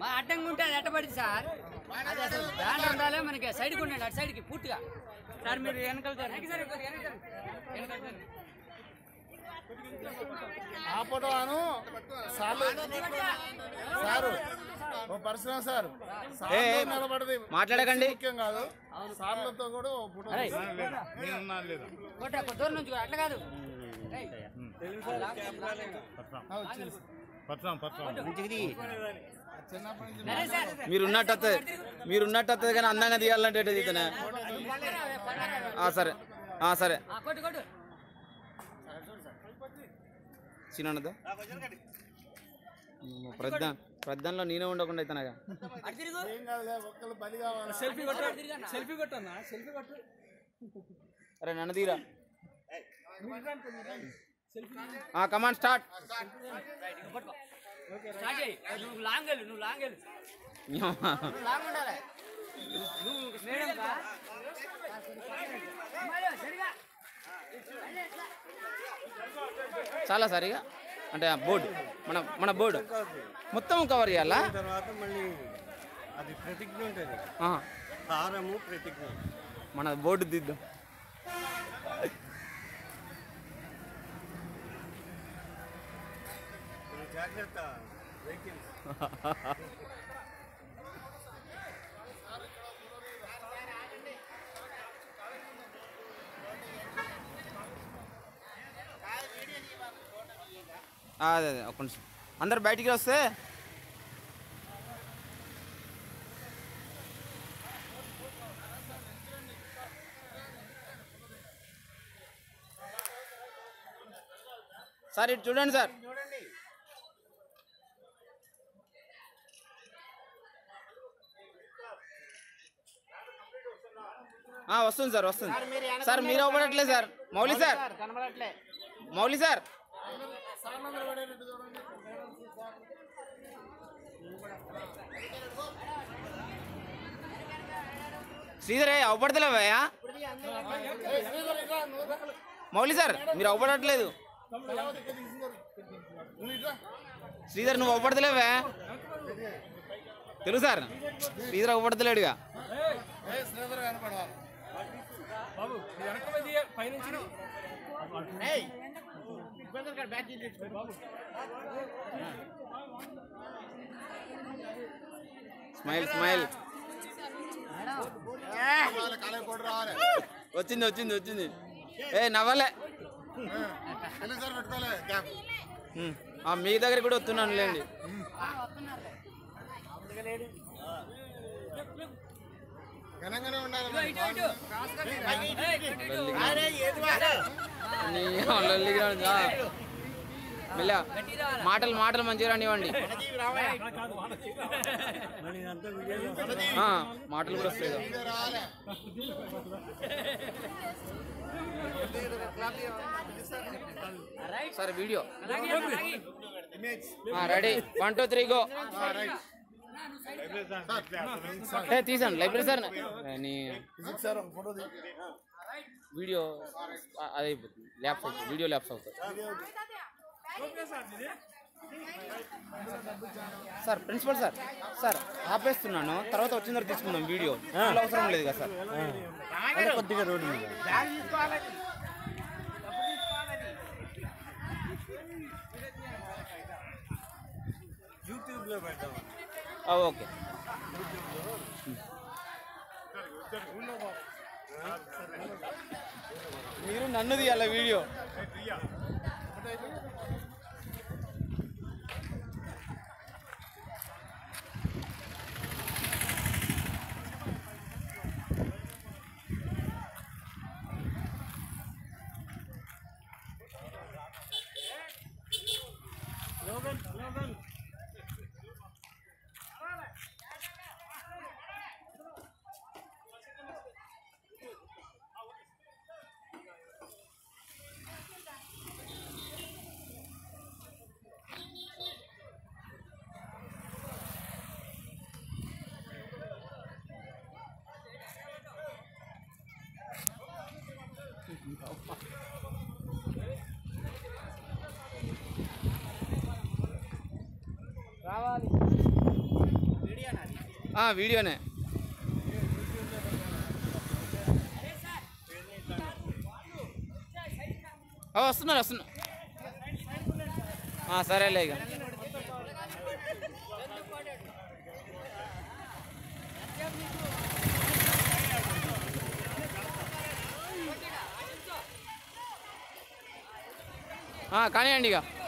మా అడ్డంగా ఉంటే అది ఎట్టబడింది సార్ అది అసలు బ్యానర్ ఉండాలి మనకి సైడ్కి ఉండండి అటు సైడ్కి పూర్తిగా సార్ మీరు వెనకలుతారు వెనకలుతారు ఆపటం సార్లు సారు ఓ పర్సనల్ సార్ సార్లు ఏ, ఏ, నిలబడది మాట్లాడకండి. ముఖ్యం కాదు సార్లతో కూడా ఓ ఫోటో నేనున్నాను లేదా కొట్ట కొద్ది దూరం నుంచి కూడా, అట్లా కాదు ఏయ్, ఆ, వచ్చింది సార్. పట్టాం పట్టాం చిన్నప్పటి నుంచి సరే సార్ మీరు ఉన్నట్టు వస్తుంది మీరు ఉన్నట్టు వస్తుంది కానీ అందంగా తీయాలంటే ఎట్ట తీతనే ఆ, సరే ఆ, సరే ఆ, కొట్టు కొట్టు చిన్నదా ప్రధాన ప్రధానంలో నేనే ఉండకుండా అవుతానగా అటు తిరుగు ఏం కాదులే ఒక్కళ్ళు బలి కావాలి సెల్ఫీ కొట్టు సెల్ఫీ కొట్టు అన్న సెల్ఫీ కొట్టు అరే నన్ను తీరా కమాన్ స్టార్ట్ స్టార్ట్ చేయి నువ్వు లాంగ్ వెళ్ళు నువ్వు లాంగ్ వెళ్ళు నువ్వు లాంగ్ ఉండాలి నువ్వు మేడం కా అమ్మాయిలు, సరిగా చాలా సరిగా అంటే ఆ బోర్డు మన మన బోర్డు మొత్తం కవర్ చేయాలా తర్వాత మళ్ళీ అది ప్రతిజ్ఞ ఉంటుంది ఆ, హారము ప్రతిజ్ఞ మన బోర్డు దిద్దాం ఇది జాగ్రత్త వెహికల్స్ ఆ, అదే అదే ఒక నిమిషం అందరు బయటికి వస్తే సార్ ఇటు చూడండి సార్ ఆ, వస్తుంది సార్ వస్తుంది సార్ మీరు అవ్వడట్లేదు సార్ మౌలి సార్ కనబడట్లే మౌలి సార్ సార్లు నిలబడేటట్టు చూడండి శ్రీధర్ అవ్వడతలేవయ్యా ఏయ్, శ్రీధర్ ఇట్రా, నువ్వు రా. మౌలి సార్ మీరు అవ్వడట్లేదు కళావతి ఇక్కడ తీసుకున్నారు. నువ్వు ఇట్రా. శ్రీధర్ నువ్వు అవ్వడతలేవే తెలుసు సార్ శ్రీధర్ అవ్వడతలేడుగా ఏయ్, శ్రీధర్ కనపడాలి ఏయ్ ఇబ్బందులు కాదు బ్యాగ్ తెచ్చుకో బాబు స్మైల్ స్మైల్ రావాలి, కాలేజ్ కూడా రావాలి వచ్చింది వచ్చింది వచ్చింది ఏ నవ్వలే ఎన్ని సార్ పెట్టుకోలే క్యాప్ ఉమ్, ఆ, మీ దగ్గర కూడా వస్తున్నాను లేండి ఘనంగానే ఉండాలి మరి. నీ లొల్లికి రాండి. ఆ. మెల్ల మాటలు మాటలు మంచిగా రానివ్వండి మళ్ళీ ఇదంతా వీడియో ఆ, మాటలు కూడా వస్తాయి ఇదే రావాలి సరే video image ready one two three go right ఏ తీసాను లైబ్రరీ సార్ నీ ఫిజిక్స్ సార్ ఒక ఫోటో తీ వీడియో ఆ, అది అయిపోతుంది ల్యాప్స్ అవుతుంది వీడియో ల్యాప్స్ అవుతుంది సార్ ప్రిన్సిపల్ సార్ సార్ ఆపేస్తున్నాను తర్వాత వచ్చిన తర్వాత తీసుకుందాం వీడియో ఫుల్ అవసరం లేదు కదా సార్ అంటే కొద్దిగా రోడ్డు మీద యూట్యూబ్లో పెడతాం ఆ, ఓకే మీరు నన్ను తీయాల వీడియో రావాలి ఆ, వీడియోనే ఆ, వస్తున్నారు వస్తున్నారు ఆ, సరేలే ఇక ఆ, కానివ్వండి ఇక